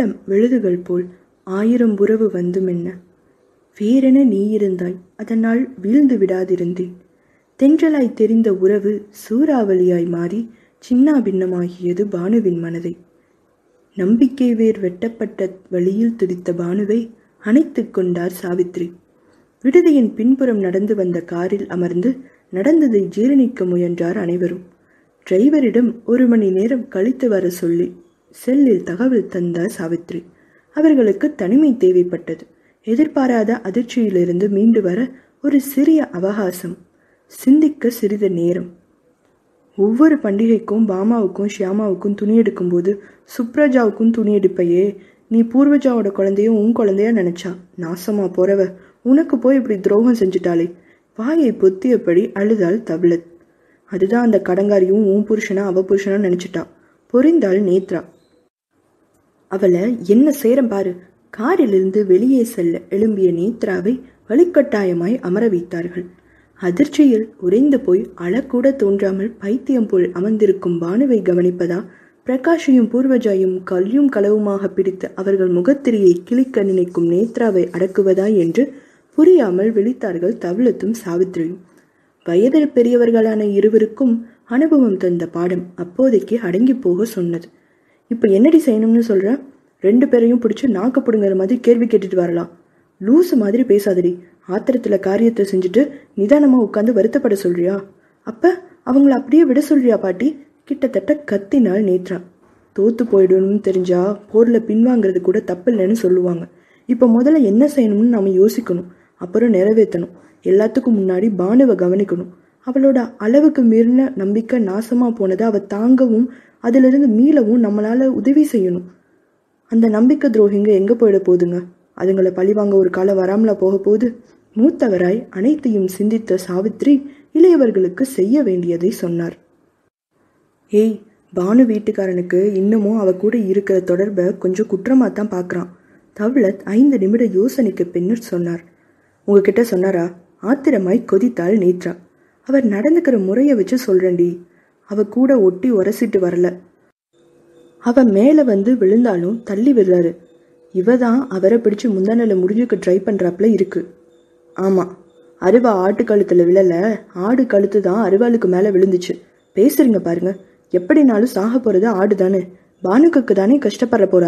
காலம் விழுதுகள் போல் ஆயிரம் உறவு வந்துமென்ன வேறென நீ இருந்தாய் அதனால் வீழ்ந்து விடாதிருந்தேன் தென்றலாய் தெரிந்த உறவு சூறாவளியாய் மாறி சின்னாபின்னமாகியது பானுவின் மனதை நம்பிக்கை வேர் வெட்டப்பட்ட வழியில் துடித்த பானுவை அணைத்துக் கொண்டார் சாவித்ரி விடுதியின் பின்புறம் நடந்து வந்த காரில் அமர்ந்து நடந்ததை ஜீரணிக்க முயன்றார் அனைவரும் டிரைவரிடம் ஒரு மணி நேரம் கழித்து வர சொல்லி செல்லில் தகவல் தந்தார் சாவித்ரி அவர்களுக்கு தனிமை தேவைப்பட்டது எதிர்பாராத அதிர்ச்சியிலிருந்து மீண்டு வர ஒரு சிறிய அவகாசம் சிந்திக்க சிறிது நேரம் ஒவ்வொரு பண்டிகைக்கும் பாமாவுக்கும் ஷியாமாவுக்கும் துணி எடுக்கும்போது சுப்ரஜாவுக்கும் துணி எடுப்பையே நீ பூர்வஜாவோட குழந்தைய உன் குழந்தையா நினைச்சா நாசமா போறவ உனக்கு போய் இப்படி துரோகம் செஞ்சுட்டாளே வாயை பொத்தியபடி அழுதாள் தவ்லத் அதுதான் அந்த கடங்காரியும் உன் புருஷனா அவ புருஷனா நினைச்சிட்டா பொறிந்தாள் நேத்ரா அவளை என்ன சேரம் பாரு காரிலிருந்து வெளியே செல்ல எழும்பிய நேத்ராவை வலுக்கட்டாயமாய் அமர வைத்தார்கள் அதிர்ச்சியில் உறைந்து போய் அழக்கூட தோன்றாமல் பைத்தியம் போல் அமர்ந்திருக்கும் பானுவை கவனிப்பதா பிரகாஷையும் பூர்வஜாயும் கல்யும் களவுமாக பிடித்து அவர்கள் முகத்திரியை கிழிக்க நினைக்கும் நேத்ராவை அடக்குவதா என்று புரியாமல் விழித்தார்கள் தவ்லத்தும் சாவித்திரியும் வயதில் பெரியவர்களான இருவருக்கும் அனுபவம் தந்த பாடம் அப்போதைக்கு அடங்கி போக சொன்னது இப்போ என்னடி செய்யணும்னு சொல்ற ரெண்டு பேரையும் பிடிச்சி நாக்கு பிடுங்குற மாதிரி கேள்வி கேட்டுட்டு வரலாம் லூசு மாதிரி பேசாதடி ஆத்திரத்துல காரியத்தை செஞ்சுட்டு நிதானமா உட்காந்து வருத்தப்பட சொல்றியா அப்ப அவங்கள அப்படியே விட சொல்றியா பாட்டி கிட்டத்தட்ட கத்தினாள் நேத்ரா தோத்து போயிடணும்னு தெரிஞ்சா போர்ல பின்வாங்கிறது கூட தப்பில்லைன்னு சொல்லுவாங்க இப்போ முதல்ல என்ன செய்யணும்னு நாம யோசிக்கணும் அப்புறம் நிறைவேற்றணும் எல்லாத்துக்கும் முன்னாடி பானுவை கவனிக்கணும் அவளோட அளவுக்கு மீறின நம்பிக்கை நாசமா போனதை அவ தாங்கவும் அதிலிருந்து மீளவும் நம்மளால உதவி செய்யணும் அந்த நம்பிக்கை துரோகிங்க எங்க போயிட போகுதுங்க அதுங்களை பழிவாங்க ஒரு காலம் வராமல போக போகுது மூத்தவராய் அனைத்தையும் சிந்தித்த சாவித்ரி இளையவர்களுக்கு செய்ய வேண்டியதை சொன்னார் ஏய் பானு வீட்டுக்காரனுக்கு இன்னமும் அவ கூட இருக்கிற தொடர்பை கொஞ்சம் குற்றமா தான் பார்க்கறான் தவ்லத் ஐந்து நிமிட யோசனைக்கு பின்னர் சொன்னார் உங்ககிட்ட சொன்னாரா ஆத்திரமாய் கொதித்தாள் நேத்ரா அவர் நடந்துக்கிற முறையை வச்சு சொல்றேன்டி அவ கூட ஒட்டி உரசிட்டு வரல அவ மேல வந்து விழுந்தாலும் தள்ளி விடுறாரு இவ தான் அவரை பிடிச்சு முந்தானில முடிஞ்சுக்க ட்ரை பண்றாப்புல இருக்கு ஆமா அருவா ஆட்டு கழுத்துல விழல ஆடு கழுத்து தான் அருவாளுக்கு மேல விழுந்துச்சு பேசுறீங்க பாருங்க எப்படினாலும் சாக போறது ஆடு தானே பானுக்கு தானே கஷ்டப்பட போறா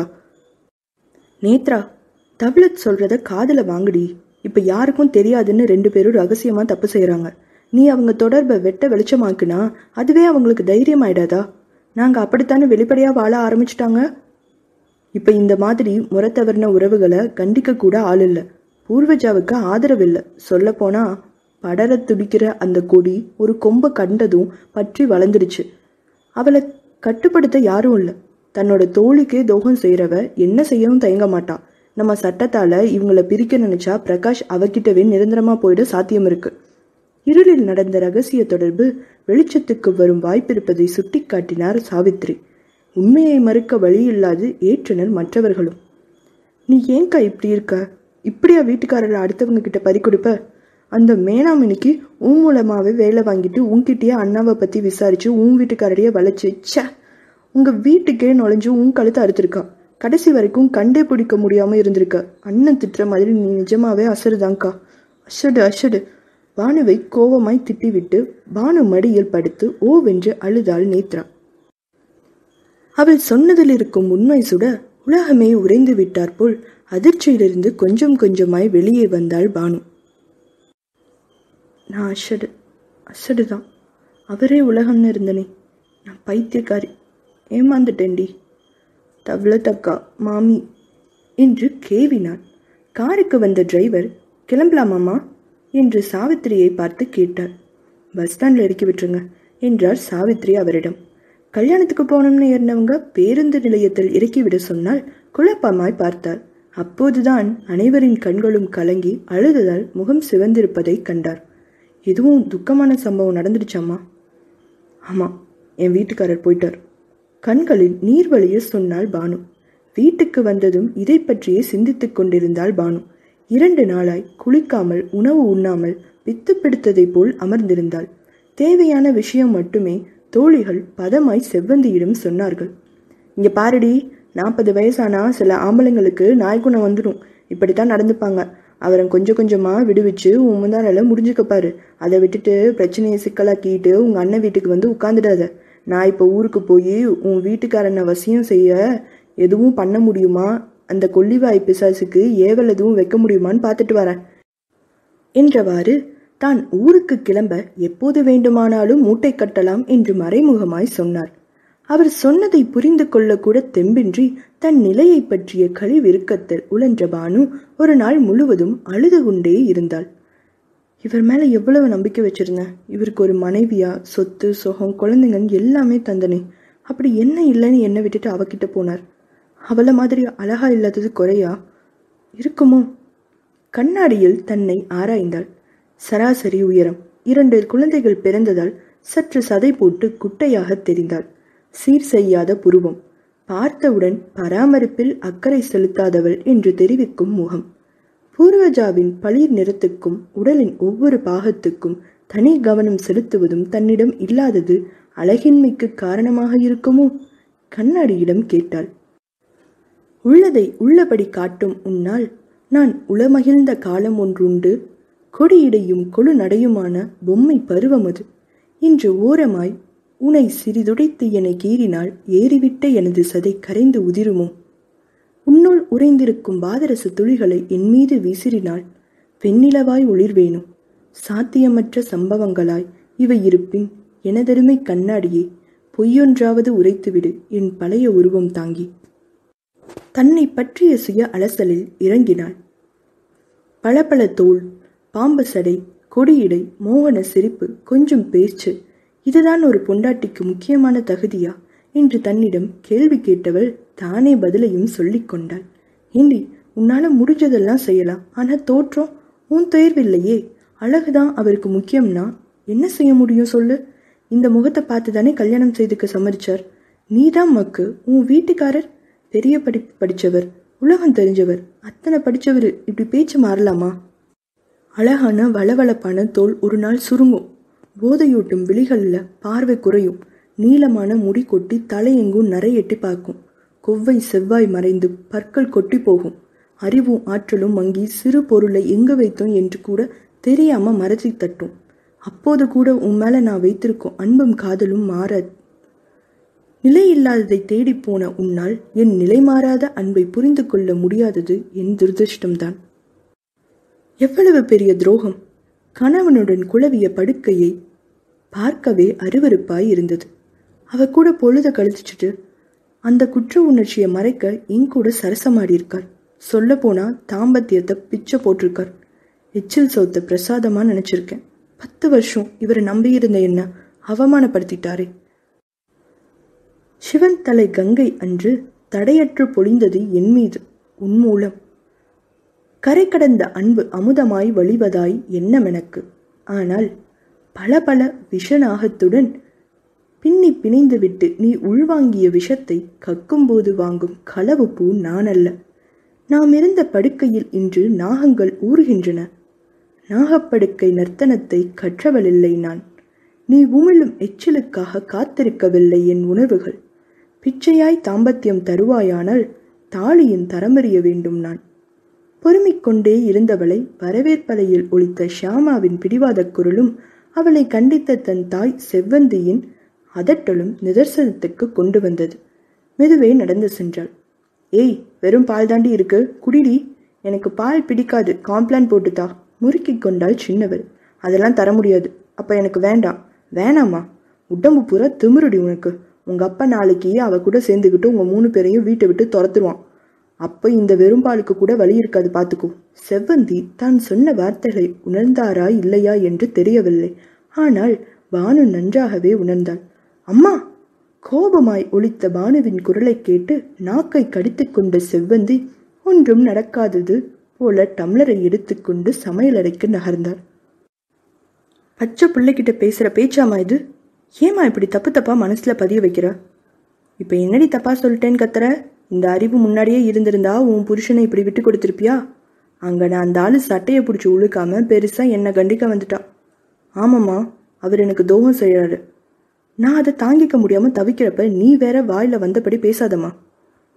நேத்ரா தவ்லத் சொல்றத காதுல வாங்குடி இப்ப யாருக்கும் தெரியாதுன்னு ரெண்டு பேரும் ரகசியமா தப்பு செய்யறாங்க நீ அவங்க தொடர்பை வெட்ட வெளிச்சமாக்குனா அதுவே அவங்களுக்கு தைரியம் ஆயிடாதா நாங்க அப்படித்தானே வெளிப்படையா வாழ ஆரம்பிச்சிட்டாங்க இப்ப இந்த மாதிரி முறை தவறின உறவுகளை கண்டிக்க கூட ஆள் இல்ல பூர்வஜாவுக்கு ஆதரவு இல்ல சொல்ல போனா படர துடிக்கிற அந்த கொடி ஒரு கொம்பை கண்டதும் பற்றி வளர்ந்துடுச்சு அவளை கட்டுப்படுத்த யாரும் இல்ல தன்னோட தோழிக்கே துரோகம் செய்யறவ என்ன செய்யவும் தயங்க மாட்டா நம்ம சட்டத்தால இவங்கள பிரிக்க நினைச்சா பிரகாஷ் அவகிட்டவே நிரந்தரமா போயிட சாத்தியம் இருக்கு இருளில் நடந்த ரகசிய தொடர்பு வெளிச்சத்துக்கு வரும் வாய்ப்பிருப்பதை சுட்டிக்காட்டினார் சாவித்ரி உண்மையை மறுக்க வழியில்லாது ஏற்றனர் மற்றவர்களும் நீ ஏன்க்கா இப்படி இருக்க இப்படியா வீட்டுக்காரரை அடுத்தவங்க கிட்ட பறி கொடுப்ப அந்த மேனாமணிக்கு உன் மூலமாவே வேலை வாங்கிட்டு உன்கிட்டயே அண்ணாவை பத்தி விசாரிச்சு உன் வீட்டுக்காரரையே வளைச்சு ச்சே உங்க வீட்டுக்கே நுழைஞ்சு உன் கழுத்தை அறுத்திருக்கான் கடைசி வரைக்கும் கண்டே பிடிக்க முடியாம இருந்திருக்க அண்ணன் திட்டுற மாதிரி நீ நிஜமாவே அசடுதான்க்கா அசடு அசடு பானுவை கோவமாய் திட்டிவிட்டு பானு மடியில் படுத்து ஓவென்று அழுதாள் நேத்ரா அவள் சொன்னதில் இருக்கும் உண்மை சுட உலகமே உறைந்து விட்டார் போல் அதிர்ச்சியிலிருந்து கொஞ்சம் கொஞ்சமாய் வெளியே வந்தாள் பானு நான் அஷடு அஷடு தான் அவரே உலகம்னு இருந்தனே நான் பைத்தியக்காரி ஏமாந்துட்டேன்டி தவ்ளத்தக்கா மாமி என்று கேவினான் காருக்கு வந்த டிரைவர் கிளம்பலாமாமா என்று சாவித்திரியை பார்த்து கேட்டார் பஸ் ஸ்டாண்டில் இறக்கி விட்டுருங்க என்றார் சாவித்ரி அவரிடம் கல்யாணத்துக்கு போகணும்னு ஏறினவங்க பேருந்து நிலையத்தில் இறக்கிவிட சொன்னால் குழப்பமாய் பார்த்தார் அப்போதுதான் அனைவரின் கண்களும் கலங்கி அழுததால் முகம் சிவந்திருப்பதை கண்டார் எதுவும் துக்கமான சம்பவம் நடந்துடுச்சாம்மா ஆமா என் வீட்டுக்காரர் போயிட்டார் கண்களில் நீர் வழிய சொன்னாள் பானு வீட்டுக்கு வந்ததும் இதை பற்றியே சிந்தித்துக் கொண்டிருந்தாள் பானு இரண்டு நாளாய் குளிக்காமல் உணவு உண்ணாமல் பித்து பிடித்ததைப் போல் அமர்ந்திருந்தாள் தேவையான விஷயம் மட்டுமே தோழிகள் பதமாய் செவ்வந்தியிடம் சொன்னார்கள் இங்க பாருடி நாற்பது வயசானா சில ஆம்பளைங்களுக்கு நாய்க்குணம் வந்துடும் இப்படித்தான் நடந்துப்பாங்க அவரை கொஞ்சம் கொஞ்சமாக விடுவிச்சு உன் முந்தானால முடிஞ்சுக்க பாரு அதை விட்டுட்டு பிரச்சனையை சிக்கலாக்கிட்டு உங்கள் அண்ணன் வீட்டுக்கு வந்து உட்காந்துடாத நான் இப்போ ஊருக்கு போய் உன் வீட்டுக்காரனை வசியம் செய்ய எதுவும் பண்ண முடியுமா அந்த கொல்லிவாய் பிசாசுக்கு ஏவல் எதுவும் வைக்க முடியுமான்னு பார்த்துட்டு வரேன் என்றவாறு தான் ஊருக்கு கிளம்ப எப்போது வேண்டுமானாலும் மூட்டை கட்டலாம் என்று மறைமுகமாய் சொன்னார் அவர் சொன்னதை புரிந்து கொள்ளக்கூட தெம்பின்றி தன் நிலையை பற்றிய கழிவிருக்கத்தில் உழன்ற பானு ஒரு நாள் முழுவதும் அழுது கொண்டே இருந்தாள் இவர் மேல எவ்வளவு நம்பிக்கை வச்சிருந்தேன் இவருக்கு ஒரு மனைவியா சொத்து சுகம் குழந்தைங்கன்னு எல்லாமே தந்தனே அப்படி என்ன இல்லைன்னு என்னை விட்டுட்டு அவகிட்ட போனார் அவளை மாதிரி அழகா இல்லாதது குறையா இருக்குமோ கண்ணாடியில் தன்னை ஆராய்ந்தாள் சராசரி உயரம் இரண்டு குழந்தைகள் பிறந்ததால் சற்று சதை போட்டு குட்டையாக தெரிந்தாள் சீர் செய்யாத புருவம் பார்த்தவுடன் பராமரிப்பில் அக்கறை செலுத்தாதவள் என்று தெரிவிக்கும் முகம் பூர்வஜாவின் பளிர் நிறத்துக்கும் உடலின் ஒவ்வொரு பாகத்துக்கும் தனி கவனம் செலுத்துவதும் தன்னிடம் இல்லாதது அழகின்மைக்கு காரணமாக இருக்குமோ கண்ணாடியிடம் கேட்டாள் உள்ளதை உள்ளபடி காட்டும் உன்னால் நான் உளமகிழ்ந்த காலம் ஒன்றுண்டு கொடியிடையும் கொழு நடையுமான பொம்மை பருவம் அது இன்று ஓரமாய் உனை சிறிதுடைத்து என கீறினால் ஏறிவிட்ட எனது சதை கரைந்து உதிருமோ உன்னுள் உறைந்திருக்கும் பாதரச துளிகளை என் மீது வீசிறினால் வெண்ணிலவாய் ஒளிர்வேனோ சாத்தியமற்ற சம்பவங்களாய் இவை இருப்பின் எனதருமை கண்ணாடியே பொய்யொன்றாவது உரைத்துவிடு என் பழைய உருவம் தாங்கி தன்னை பற்றிய சுய அலசலில் இறங்கினாள் பளபள தோல் பாம்பு சடை கொடியிடை மோகன சிரிப்பு கொஞ்சம் பேச்சு இதுதான் ஒரு பொண்டாட்டிக்கு முக்கியமான தகுதியா என்று தன்னிடம் கேள்வி கேட்டவள் தானே பதிலையும் சொல்லிக் கொண்டாள் ஏண்டி உன்னால முடிஞ்சதெல்லாம் செய்யலாம் ஆனா தோற்றம் உன் தேர்வில்லையே அழகுதான் அவருக்கு முக்கியம்னா என்ன செய்ய முடியும் சொல்லு இந்த முகத்தை பார்த்து தானே கல்யாணம் செய்துக்க சம்மதிச்சார் நீதான் மக்கு உன் வீட்டுக்காரர் பெரிய படிப்பு படிச்சவர் உலகம் தெரிஞ்சவர் அத்தனை படிச்சவர் இப்படி பேச்சு மாறலாமா அழகான வளவளப்பான தோல் ஒரு நாள் சுருங்கும் போதையூட்டும் விழிகளில் பார்வை குறையும் நீளமான முடி கொட்டி தலையெங்கும் நரை எட்டி பார்க்கும் கொவ்வை செவ்வாய் மறைந்து பற்கள் கொட்டி போகும் அறிவும் ஆற்றலும் மங்கி சிறு பொருளை எங்க வைத்தோம் என்று கூட தெரியாம மறைச்சி தட்டும் அப்போது கூட உன் மேல நான் வைத்திருக்கும் அன்பும் காதலும் மாற நிலை இல்லாததை தேடி போன உன்னால் என் நிலை மாறாத அன்பை புரிந்து கொள்ள முடியாதது என் துரதிருஷ்டம்தான் எவ்வளவு பெரிய துரோகம் கணவனுடன் குழவிய படுக்கையை பார்க்கவே அருவருப்பாய் இருந்தது அவ கூட பொழுத கழிச்சிட்டு அந்த குற்ற உணர்ச்சியை மறைக்க என் கூட சரசமாடி இருக்கார் சொல்ல போனா தாம்பத்தியத்தை பிச்சை போட்டிருக்கார் எச்சில் சௌத்த பிரசாதமா நினைச்சிருக்கேன் பத்து வருஷம் இவரை நம்பியிருந்த என்ன அவமானப்படுத்திட்டாரே சிவன் தலை கங்கை அன்று தடையற்று பொழிந்தது என் மீது உன் மூலம் கரை கடந்த அன்பு அமுதமாய் வழிவதாய் எண்ணமெனக்கு ஆனால் பல பல விஷநாகத்துடன் பின்னி பிணைந்துவிட்டு நீ உள்வாங்கிய விஷத்தை கக்கும்போது வாங்கும் களவு பூ நான் அல்ல நாம் இருந்த படுக்கையில் இன்று நாகங்கள் ஊறுகின்றன நாகப்படுக்கை நர்த்தனத்தை கற்றவளில்லை நான் நீ உமிழும் எச்சிலுக்காக காத்திருக்கவில்லை என் உணர்வுகள் பிச்சையாய் தாம்பத்தியம் தருவாயானால் தாலியின் தரமறிய வேண்டும் நான் பொறுமிக் கொண்டே இருந்தவளை வரவேற்பலையில் ஒலித்த ஷியாமாவின் பிடிவாதக் குரலும் அவளை கண்டித்த தன் தாய் செவ்வந்தியின் அதட்டலும் நிதர்சனத்துக்கு கொண்டு வந்தது மெதுவே நடந்து சென்றாள் ஏய் வெறும் பால் தாண்டி இருக்கு குடிடி எனக்கு பால் பிடிக்காது காம்ப்ளான் போட்டுத்தா முறுக்கிக் கொண்டாள் சின்னவள் அதெல்லாம் தர முடியாது அப்ப எனக்கு வேண்டாம் வேணாமா உடம்பு பூரா திமிருடி உனக்கு உங்க அப்பா நாளைக்கு அவ கூட சேர்ந்துக்கிட்டு உங்க மூணு பேரையும் வீட்டை விட்டு துரத்துருவான் அப்ப இந்த வெறும்பாலுக்கு கூட வழி இருக்காது பார்த்துக்கோ செவ்வந்தி தான் சொன்ன வார்த்தைகளை உணர்ந்தாரா இல்லையா என்று தெரியவில்லை ஆனால் பானு நன்றாகவே உணர்ந்தாள் அம்மா கோபமாய் ஒலித்த பானுவின் குரலை கேட்டு நாக்கை கடித்துக் கொண்ட செவ்வந்தி ஒன்றும் நடக்காதது போல டம்ளரை எடுத்துக்கொண்டு சமையலறைக்கு நகர்ந்தார் பச்சை பிள்ளைகிட்ட பேசுற பேச்சாமா இது ஏமா இப்படி தப்பு தப்பா மனசுல பதிய வைக்கிற இப்ப என்னடி தப்பா சொல்லிட்டேன்னு கத்துற இந்த அறிவு முன்னாடியே இருந்திருந்தா உன் புருஷனை இப்படி விட்டு கொடுத்திருப்பியா அங்க நான் அந்த ஆளு சட்டையை பிடிச்சி உழுக்காம பெருசா என்னை கண்டிக்க வந்துட்டான் ஆமாம்மா அவர் எனக்கு துரோகம் செய்யறாரு நான் அதை தாங்கிக்க முடியாம தவிக்கிறப்ப நீ வேற வாயில வந்தபடி பேசாதம்மா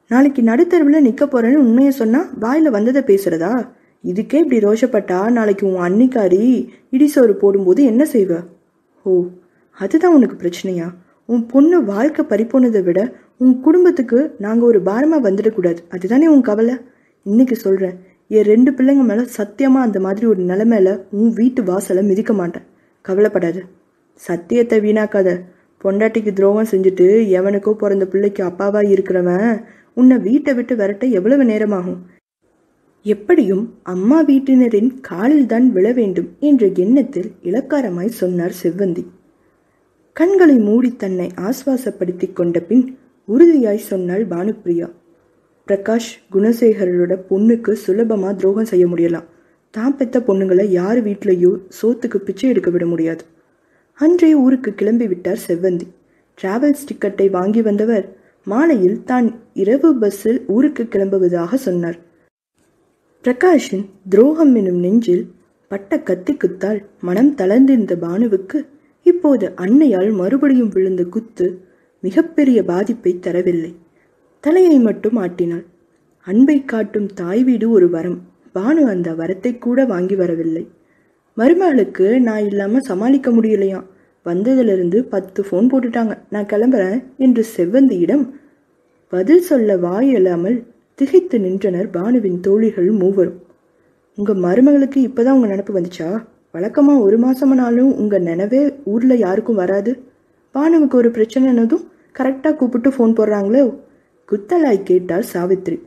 நாளைக்கு நடுத்தருவில் நிற்க போறேன்னு உண்மையை சொன்னா வாயில வந்ததை பேசுறதா இதுக்கே இப்படி ரோஷப்பட்டா நாளைக்கு உன் அன்னிக்காரி இடிசோறு போடும்போது என்ன செய்வ ஓ அதுதான் உனக்கு பிரச்சனையா உன் பொண்ணு வாழ்க்கை பறிப்போனதை விட உன் குடும்பத்துக்கு நாங்கள் ஒரு பாரமாக வந்துடக்கூடாது அதுதானே உன் கவலை இன்னைக்கு சொல்கிறேன் என் ரெண்டு பிள்ளைங்க மேலே சத்தியமாக அந்த மாதிரி ஒரு நிலைமையில உன் வீட்டு வாசலை மிதிக்க மாட்டேன் கவலைப்படாத சத்தியத்தை வீணாக்காத பொண்டாட்டிக்கு துரோகம் செஞ்சுட்டு எவனுக்கோ பிறந்த பிள்ளைக்கு அப்பாவா இருக்கிறவன் உன்னை வீட்டை விட்டு விரட்ட எவ்வளவு நேரமாகும் எப்படியும் அம்மா வீட்டினரின் காலில் தான் விழ வேண்டும் என்ற எண்ணத்தில் இலக்காரமாய் சொன்னார் செவ்வந்தி கண்களை மூடி தன்னை ஆஸ்வாசப்படுத்திக் கொண்ட பின் உறுதியாய் சொன்னாள் பானுப்பிரியா பிரகாஷ் குணசேகரோட பொண்ணுக்கு சுலபமா துரோகம் செய்ய முடியலாம் தான் பெத்த பொண்ணுங்களை யார் வீட்லேயோ சோத்துக்கு பிச்சை எடுக்க விட முடியாது அன்றே ஊருக்கு கிளம்பி விட்டார் செவ்வந்தி டிராவல்ஸ் டிக்கெட்டை வாங்கி வந்தவர் மாலையில் தான் இரவு பஸ்ஸில் ஊருக்கு கிளம்புவதாக சொன்னார் பிரகாஷின் துரோகம் எனும் நெஞ்சில் பட்ட கத்தி குத்தால் மனம் தளர்ந்திருந்த பானுவுக்கு இப்போது அன்னையால் மறுபடியும் விழுந்த குத்து மிகப்பெரிய பாதிப்பை தரவில்லை தலையை மட்டும் ஆட்டினாள் அன்பை காட்டும் தாய் வீடு ஒரு வரம் பானு அந்த வரத்தை கூட வாங்கி வரவில்லை மருமகளுக்கு நான் இல்லாம சமாளிக்க முடியலையாம் வந்ததிலிருந்து பத்து ஃபோன் போட்டுட்டாங்க நான் கிளம்புறேன் என்று செவ்வந்தியிடம் பதில் சொல்ல வாயில்லாமல் திகைத்து நின்றனர் பானுவின் தோழிகள் மூவரும் உங்க மருமகளுக்கு இப்பதான் உங்க நினப்பு வந்துச்சா வழக்கமா ஒரு மாசமானாலும் உங்க நினைவே ஊர்ல யாருக்கும் வராது பானுவுக்கு ஒரு பிரச்சனைனதும் கரெக்டா கூப்பிட்டு ஃபோன் போடுறாங்களோ குத்தலாய் கேட்டாள் சாவித்ரி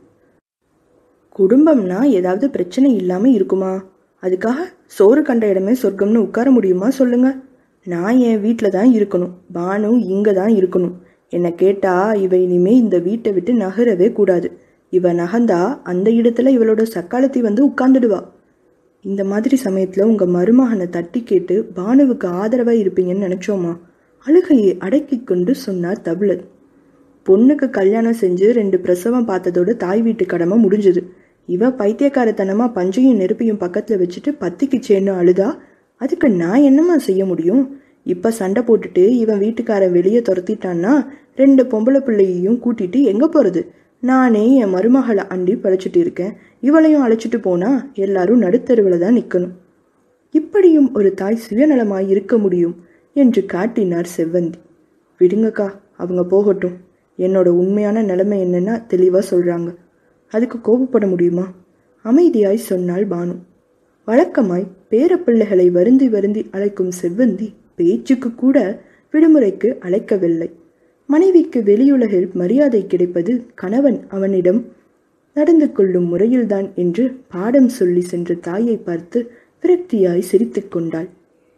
குடும்பம்னா ஏதாவது பிரச்சனை இல்லாம இருக்குமா அதுக்காக சோறு கண்ட இடமே சொர்க்கம்னு உட்கார முடியுமா சொல்லுங்க நான் என் வீட்டில் தான் இருக்கணும் பானு இங்கே தான் இருக்கணும் என்னை கேட்டா இவ இனிமே இந்த வீட்டை விட்டு நகரவே கூடாது இவ நகர்ந்தா அந்த இடத்துல இவளோட சக்காலத்தி வந்து உட்கார்ந்துடுவா இந்த மாதிரி சமயத்துல உங்க மருமகனை தட்டி கேட்டு பானுவுக்கு ஆதரவா இருப்பீங்கன்னு நினைச்சோமா அழுகையை அடக்கி கொண்டு சொன்னார் தபிலத் பொண்ணுக்கு கல்யாணம் செஞ்சு ரெண்டு பிரசவம் பார்த்ததோட தாய் வீட்டு கடமை முடிஞ்சது இவ பைத்தியக்காரத்தனமா பஞ்சையும் நெருப்பையும் பக்கத்துல வச்சுட்டு பத்திக்குச்சேன்னு அழுதா அதுக்கு நான் என்னம்மா செய்ய முடியும் இப்ப சண்டை போட்டுட்டு இவன் வீட்டுக்காரன் வெளியே துரத்திட்டான்னா ரெண்டு பொம்பளை பிள்ளையையும் கூட்டிட்டு எங்க போறது நானே என் மருமகளை அண்டி படைச்சிட்டு இருக்கேன் இவளையும் அழைச்சிட்டு போனா எல்லாரும் நடுத்தருவில் தான் நிக்கணும் இப்படியும் ஒரு தாய் சுயநலமாய் இருக்க முடியும் என்று காட்டினார் செவ்வந்தி விடுங்கக்கா அவங்க போகட்டும் என்னோட உண்மையான நிலைமை என்னன்னா தெளிவா சொல்றாங்க அதுக்கு கோபப்பட முடியுமா அமைதியாய் சொன்னாள் பானு வழக்கமாய் பேரப்பிள்ளைகளை வருந்தி வருந்தி அழைக்கும் செவ்வந்தி பேச்சுக்கு கூட விடுமுறைக்கு அழைக்கவில்லை மனைவிக்கு வெளியுலகில் மரியாதை கிடைப்பது கணவன் அவனிடம் நடந்து கொள்ளும் முறையில்தான் என்று பாடம் சொல்லி சென்ற தாயை பார்த்து விரக்தியாய் சிரித்துக் கொண்டாள்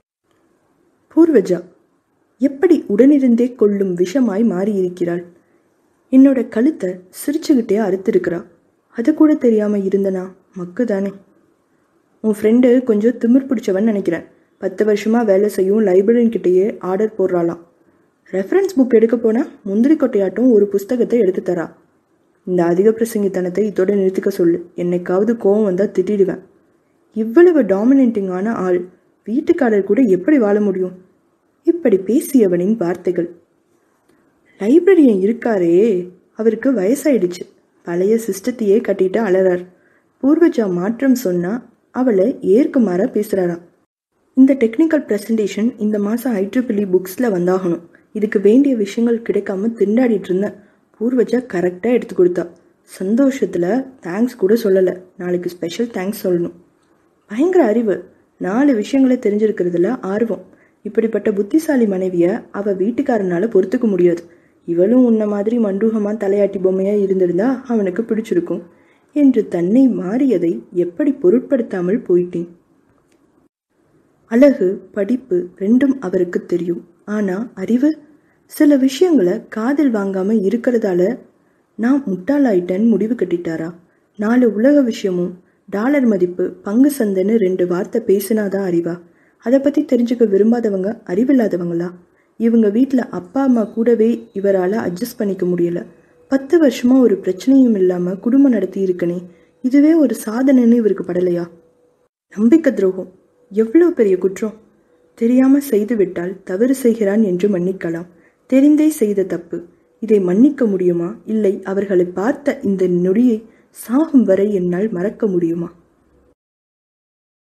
பூர்வஜா எப்படி உடனிருந்தே கொள்ளும் விஷமாய் மாறியிருக்கிறாள் என்னோட கழுத்தை சிரிச்சுக்கிட்டே அறுத்திருக்கிறா அது கூட தெரியாம இருந்தனா மக்கு தானே உன் ஃப்ரெண்டு கொஞ்சம் திமிர் பிடிச்சவன் நினைக்கிறேன் பத்து வருஷமா வேலை செய்யும் லைப்ரரின் கிட்டேயே ஆர்டர் போடுறாளாம் ரெஃபரன்ஸ் புக் எடுக்க போனா முந்திரி கொட்டையாட்டம் ஒரு புஸ்தகத்தை எடுத்து தரா இந்த அதிக பிரசங்கித்தனத்தை இதோட நிறுத்திக்க சொல்லு என்னைக்காவது கோவம் வந்தா திட்டிடுவேன் இவ்வளவு டாமினேட்டிங்கான ஆள் வீட்டுக்காரர் கூட எப்படி வாழ முடியும் இப்படி பேசியவனின் வார்த்தைகள் லைப்ரரியன் இருக்காரே அவருக்கு வயசாயிடுச்சு பழைய சிஸ்டத்தையே கட்டிட்டு அலறார் பூர்வஜா மாற்றம் சொன்னா அவளை ஏற்குமாறா பேசுறாராம் இந்த டெக்னிக்கல் ப்ரெசன்டேஷன் இந்த மாதம் ஐட்ரிபிளி புக்ஸில் வந்தாகணும் இதுக்கு வேண்டிய விஷயங்கள் கிடைக்காம திண்டாடிட்டு இருந்தேன் பூர்வஜா கரெக்டாக எடுத்து கொடுத்தா சந்தோஷத்தில் தேங்க்ஸ் கூட சொல்லலை நாளைக்கு ஸ்பெஷல் தேங்க்ஸ் சொல்லணும் பயங்கர அறிவு நாலு விஷயங்களை தெரிஞ்சிருக்கிறதுல ஆர்வம் இப்படிப்பட்ட புத்திசாலி மனைவிய அவ வீட்டுக்காரனால பொறுத்துக்க முடியாது இவளும் உன்ன மாதிரி மண்டூகமா தலையாட்டி பொம்மையா இருந்திருந்தா அவனுக்கு பிடிச்சிருக்கும் என்று தன்னை மாறியதை எப்படி பொருட்படுத்தாமல் போயிட்டேன் அழகு படிப்பு ரெண்டும் அவருக்கு தெரியும் ஆனா அறிவு சில விஷயங்களை காதில் வாங்காம இருக்கிறதால நான் முட்டாளாயிட்டேன்னு முடிவு கட்டிட்டாரா நாலு உலக விஷயமும் டாலர் மதிப்பு பங்கு சந்தைன்னு ரெண்டு வார்த்தை பேசினாதான் அறிவா அதை பத்தி தெரிஞ்சுக்க விரும்பாதவங்க அறிவில்லாதவங்களா இவங்க வீட்டில் அப்பா அம்மா கூடவே இவரால் அட்ஜஸ்ட் பண்ணிக்க முடியல பத்து வருஷமா ஒரு பிரச்சனையும் இல்லாம குடும்பம் நடத்தி இருக்கனே இதுவே ஒரு சாதனைன்னு இவருக்கு படலையா நம்பிக்கை துரோகம் எவ்வளவு பெரிய குற்றம் தெரியாம செய்து விட்டால் தவறு செய்கிறான் என்று மன்னிக்கலாம் தெரிந்தே செய்த தப்பு இதை மன்னிக்க முடியுமா இல்லை அவர்களை பார்த்த இந்த நொடியை சாகும் வரை என்னால் மறக்க முடியுமா